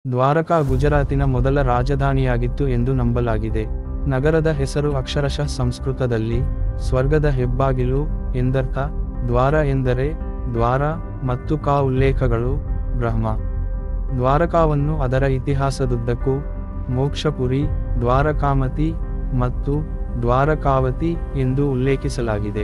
ದ್ವಾರಕಾ ಗುಜರಾತಿನ ಮೊದಲ ರಾಜಧಾನಿಯಾಗಿತ್ತು ಎಂದು ನಂಬಲಾಗಿದೆ ನಗರದ ಹೆಸರು ಅಕ್ಷರಶಃ ಸಂಸ್ಕೃತದಲ್ಲಿ ಸ್ವರ್ಗದ ಹೆಬ್ಬಾಗಿಲು ಎಂದರ್ಥ ದ್ವಾರ ಎಂದರೆ ದ್ವಾರ ಮತ್ತು ಕಾ ಉಲ್ಲೇಖಗಳು ಬ್ರಹ್ಮ ದ್ವಾರಕಾವನ್ನು ಅದರ ಇತಿಹಾಸದುದ್ದಕ್ಕೂ ಮೋಕ್ಷಪುರಿ ದ್ವಾರಕಾಮತಿ ಮತ್ತು ದ್ವಾರಕಾವತಿ ಎಂದು ಉಲ್ಲೇಖಿಸಲಾಗಿದೆ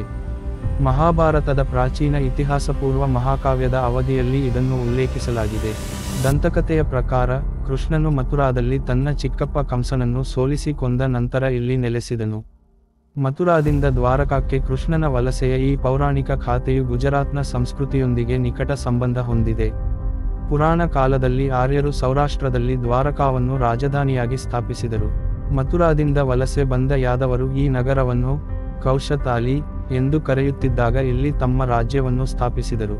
ಮಹಾಭಾರತದ ಪ್ರಾಚೀನ ಇತಿಹಾಸಪೂರ್ವ ಮಹಾಕಾವ್ಯದ ಅವಧಿಯಲ್ಲಿ ಇದನ್ನು ಉಲ್ಲೇಖಿಸಲಾಗಿದೆ ದಂತಕಥೆಯ ಪ್ರಕಾರ ಕೃಷ್ಣನು ಮಥುರಾದಲ್ಲಿ ತನ್ನ ಚಿಕ್ಕಪ್ಪ ಕಂಸನನ್ನು ಸೋಲಿಸಿ ಕೊಂದ ನಂತರ ಇಲ್ಲಿ ನೆಲೆಸಿದನು ಮಥುರಾದಿಂದ ದ್ವಾರಕಕ್ಕೆ ಕೃಷ್ಣನ ವಲಸೆಯ ಈ ಪೌರಾಣಿಕ ಖಾತೆಯು ಗುಜರಾತ್ನ ಸಂಸ್ಕೃತಿಯೊಂದಿಗೆ ನಿಕಟ ಸಂಬಂಧ ಹೊಂದಿದೆ ಪುರಾಣ ಕಾಲದಲ್ಲಿ ಆರ್ಯರು ಸೌರಾಷ್ಟ್ರದಲ್ಲಿ ದ್ವಾರಕಾವನ್ನು ರಾಜಧಾನಿಯಾಗಿ ಸ್ಥಾಪಿಸಿದರು ಮಥುರಾದಿಂದ ವಲಸೆ ಬಂದ ಯಾದವರು ಈ ನಗರವನ್ನು ಕೌಶತಾಲಿ ಎಂದು ಕರೆಯುತ್ತಿದ್ದಾಗ ಇಲ್ಲಿ ತಮ್ಮ ರಾಜ್ಯವನ್ನು ಸ್ಥಾಪಿಸಿದರು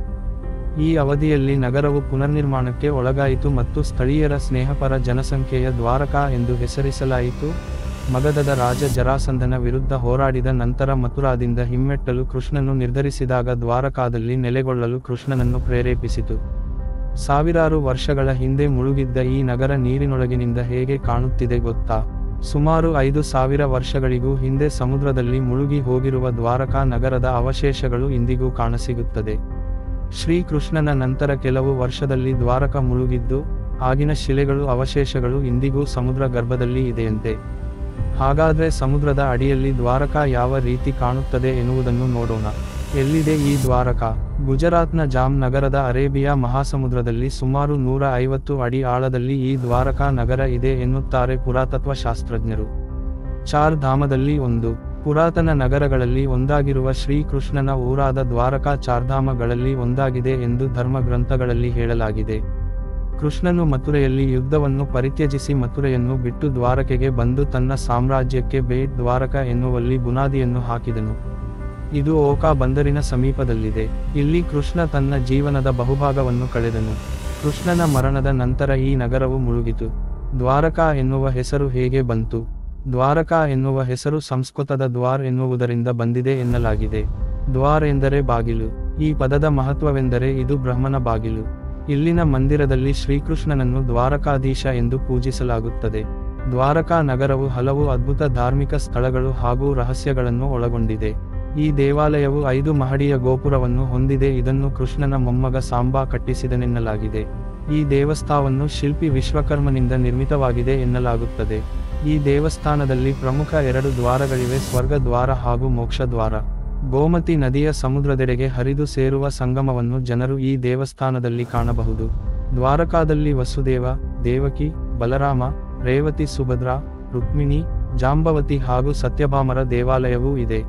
ಈ ಅವಧಿಯಲ್ಲಿ ನಗರವು ಪುನರ್ನಿರ್ಮಾಣಕ್ಕೆ ಒಳಗಾಯಿತು ಮತ್ತು ಸ್ಥಳೀಯರ ಸ್ನೇಹಪರ ಜನಸಂಖ್ಯೆಯ ದ್ವಾರಕಾ ಎಂದು ಹೆಸರಿಸಲಾಯಿತು ಮಗಧದ ರಾಜ ಜರಾಸಂಧನ ವಿರುದ್ಧ ಹೋರಾಡಿದ ನಂತರ ಮಥುರಾದಿಂದ ಹಿಮ್ಮೆಟ್ಟಲು ಕೃಷ್ಣನು ನಿರ್ಧರಿಸಿದಾಗ ದ್ವಾರಕಾದಲ್ಲಿ ನೆಲೆಗೊಳ್ಳಲು ಕೃಷ್ಣನನ್ನು ಪ್ರೇರೇಪಿಸಿತು ಸಾವಿರಾರು ವರ್ಷಗಳ ಹಿಂದೆ ಮುಳುಗಿದ್ದ ಈ ನಗರ ನೀರಿನೊಳಗಿನಿಂದ ಹೇಗೆ ಕಾಣುತ್ತಿದೆ ಗೊತ್ತಾ ಸುಮಾರು ಐದು ಸಾವಿರ ವರ್ಷಗಳಿಗೂ ಹಿಂದೆ ಸಮುದ್ರದಲ್ಲಿ ಮುಳುಗಿ ಹೋಗಿರುವ ದ್ವಾರಕಾ ನಗರದ ಅವಶೇಷಗಳು ಇಂದಿಗೂ ಕಾಣಸಿಗುತ್ತದೆ ಶ್ರೀಕೃಷ್ಣನ ನಂತರ ಕೆಲವು ವರ್ಷದಲ್ಲಿ ದ್ವಾರಕ ಮುಳುಗಿದ್ದು ಆಗಿನ ಶಿಲೆಗಳು ಅವಶೇಷಗಳು ಇಂದಿಗೂ ಸಮುದ್ರ ಗರ್ಭದಲ್ಲಿ ಇದೆಯಂತೆ ಹಾಗಾದ್ರೆ ಸಮುದ್ರದ ಅಡಿಯಲ್ಲಿ ದ್ವಾರಕಾ ಯಾವ ರೀತಿ ಕಾಣುತ್ತದೆ ಎನ್ನುವುದನ್ನು ನೋಡೋಣ ಎಲ್ಲಿದೆ ಈ ದ್ವಾರಕಾ ಗುಜರಾತ್ನ ಜಾಮ್ ನಗರದ ಅರೇಬಿಯಾ ಮಹಾಸಮುದ್ರದಲ್ಲಿ ಸುಮಾರು ನೂರ ಐವತ್ತು ಅಡಿ ಆಳದಲ್ಲಿ ಈ ದ್ವಾರಕಾ ನಗರ ಇದೆ ಎನ್ನುತ್ತಾರೆ ಪುರಾತತ್ವ ಶಾಸ್ತ್ರಜ್ಞರು ಚಾರ್ ಧಾಮದಲ್ಲಿ ಒಂದು ಪುರಾತನ ನಗರಗಳಲ್ಲಿ ಒಂದಾಗಿರುವ ಶ್ರೀಕೃಷ್ಣನ ಊರಾದ ದ್ವಾರಕಾ ಚಾರ್ಧಾಮಗಳಲ್ಲಿ ಒಂದಾಗಿದೆ ಎಂದು ಧರ್ಮಗ್ರಂಥಗಳಲ್ಲಿ ಹೇಳಲಾಗಿದೆ ಕೃಷ್ಣನು ಮಥುರೆಯಲ್ಲಿ ಯುದ್ಧವನ್ನು ಪರಿತ್ಯಜಿಸಿ ಮಥುರೆಯನ್ನು ಬಿಟ್ಟು ದ್ವಾರಕೆಗೆ ಬಂದು ತನ್ನ ಸಾಮ್ರಾಜ್ಯಕ್ಕೆ ಬೇಟ್ ದ್ವಾರಕ ಎನ್ನುವಲ್ಲಿ ಬುನಾದಿಯನ್ನು ಹಾಕಿದನು ಇದು ಓಕಾ ಬಂದರಿನ ಸಮೀಪದಲ್ಲಿದೆ ಇಲ್ಲಿ ಕೃಷ್ಣ ತನ್ನ ಜೀವನದ ಬಹುಭಾಗವನ್ನು ಕಳೆದನು ಕೃಷ್ಣನ ಮರಣದ ನಂತರ ಈ ನಗರವು ಮುಳುಗಿತು ದ್ವಾರಕಾ ಎನ್ನುವ ಹೆಸರು ಹೇಗೆ ಬಂತು ದ್ವಾರಕಾ ಎನ್ನುವ ಹೆಸರು ಸಂಸ್ಕೃತದ ದ್ವಾರ್ ಎನ್ನುವುದರಿಂದ ಬಂದಿದೆ ಎನ್ನಲಾಗಿದೆ ದ್ವಾರ್ ಎಂದರೆ ಬಾಗಿಲು ಈ ಪದದ ಮಹತ್ವವೆಂದರೆ ಇದು ಬ್ರಹ್ಮನ ಬಾಗಿಲು ಇಲ್ಲಿನ ಮಂದಿರದಲ್ಲಿ ಶ್ರೀಕೃಷ್ಣನನ್ನು ದ್ವಾರಕಾಧೀಶ ಎಂದು ಪೂಜಿಸಲಾಗುತ್ತದೆ ದ್ವಾರಕಾ ನಗರವು ಹಲವು ಅದ್ಭುತ ಧಾರ್ಮಿಕ ಸ್ಥಳಗಳು ಹಾಗೂ ರಹಸ್ಯಗಳನ್ನು ಒಳಗೊಂಡಿದೆ ಈ ದೇವಾಲಯವು ಐದು ಮಹಡಿಯ ಗೋಪುರವನ್ನು ಹೊಂದಿದೆ ಇದನ್ನು ಕೃಷ್ಣನ ಮೊಮ್ಮಗ ಸಾಂಬಾ ಕಟ್ಟಿಸಿದನೆನ್ನಲಾಗಿದೆ ಈ ದೇವಸ್ಥಾನವನ್ನು ಶಿಲ್ಪಿ ವಿಶ್ವಕರ್ಮನಿಂದ ನಿರ್ಮಿತವಾಗಿದೆ ಎನ್ನಲಾಗುತ್ತದೆ ಈ ದೇವಸ್ಥಾನದಲ್ಲಿ ಪ್ರಮುಖ ಎರಡು ದ್ವಾರಗಳಿವೆ ಸ್ವರ್ಗ ದ್ವಾರ ಹಾಗೂ ಮೋಕ್ಷ ದ್ವಾರ ಗೋಮತಿ ನದಿಯ ಸಮುದ್ರದೆಡೆಗೆ ಹರಿದು ಸೇರುವ ಸಂಗಮವನ್ನು ಜನರು ಈ ದೇವಸ್ಥಾನದಲ್ಲಿ ಕಾಣಬಹುದು ದ್ವಾರಕಾದಲ್ಲಿ ವಸುದೇವ ದೇವಕಿ ಬಲರಾಮ ರೇವತಿ ಸುಭದ್ರ ರುಕ್ಮಿಣಿ ಜಾಂಬವತಿ ಹಾಗೂ ಸತ್ಯಭಾಮರ ದೇವಾಲಯವೂ ಇದೆ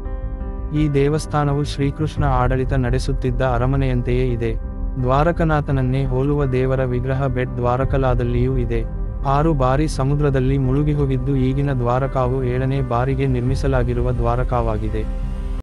ಈ ದೇವಸ್ಥಾನವು ಶ್ರೀಕೃಷ್ಣ ಆಡಳಿತ ನಡೆಸುತ್ತಿದ್ದ ಅರಮನೆಯಂತೆಯೇ ಇದೆ ದ್ವಾರಕನಾಥನನ್ನೇ ಹೋಲುವ ದೇವರ ವಿಗ್ರಹ ಬೆಟ್ ದ್ವಾರಕಲಾದಲ್ಲಿಯೂ ಇದೆ ಆರು ಬಾರಿ ಸಮುದ್ರದಲ್ಲಿ ಮುಳುಗಿ ಹೋಗಿದ್ದು ಈಗಿನ ದ್ವಾರಕಾವು ಏಳನೇ ಬಾರಿಗೆ ನಿರ್ಮಿಸಲಾಗಿರುವ ದ್ವಾರಕಾವಾಗಿದೆ